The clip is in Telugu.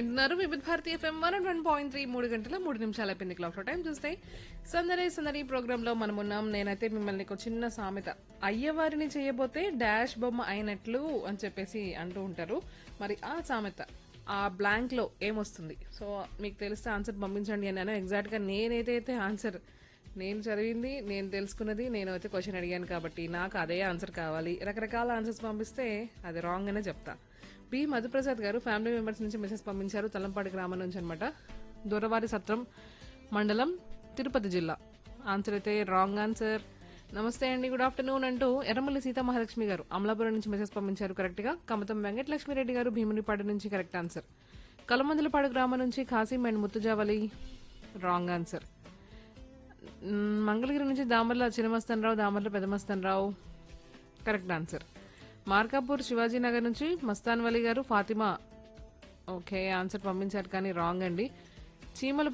వింటున్నారు Vividh Bharati FM one one point three మూడు గంటల మూడు నిమిషాలు అయిపోయింది క్లాక్ టైం చూస్తే సందడి సందడి ప్రోగ్రామ్ లో మనం ఉన్నాం నేనైతే మిమ్మల్ని ఒక చిన్న సామెత అయ్యవారిని చేయబోతే డాష్ బొమ్మ అయినట్లు అని చెప్పేసి అంటూ ఉంటారు మరి ఆ సామెత ఆ బ్లాంక్ లో ఏమొస్తుంది సో మీకు తెలిస్తే ఆన్సర్ పంపించండి అని ఎగ్జాక్ట్ గా నేనైతే ఆన్సర్ నేను చదివింది నేను తెలుసుకున్నది నేను అయితే క్వశ్చన్ అడిగాను కాబట్టి నాకు అదే ఆన్సర్ కావాలి రకరకాల ఆన్సర్స్ పంపిస్తే అది రాంగ్ అనే చెప్తా బి మధుప్రసాద్ గారు ఫ్యామిలీ మెంబర్స్ నుంచి మెసేజ్ పంపించారు తలంపాడి గ్రామం నుంచి అనమాట దూరవారి సత్రం మండలం తిరుపతి జిల్లా ఆన్సర్ అయితే రాంగ్ ఆన్సర్ నమస్తే అండి గుడ్ ఆఫ్టర్నూన్ అంటూ ఎర్రమల్లి సీతా మహాలక్ష్మి గారు అమలాపురం నుంచి మెసేజ్ పంపించారు కరెక్ట్ గా కమతం వెంకటలక్ష్మిరెడ్డి గారు భీమునిపాడు నుంచి కరెక్ట్ ఆన్సర్ కలమందులపాడు గ్రామం నుంచి Khasim and Muttujavali wrong answer hmm, Mangalagiri నుంచి దామర్ల చిన్నమస్తన్ దామర్ల పెదమస్తన్ రావు కరెక్ట్ ఆన్సర్ మార్కాపూర్ శివాజీనగర్ నుంచి మస్తాన్ వలి గారు ఫాతిమా ఓకే ఆన్సర్ పంపించారు కానీ రాంగ్ అండి చీమల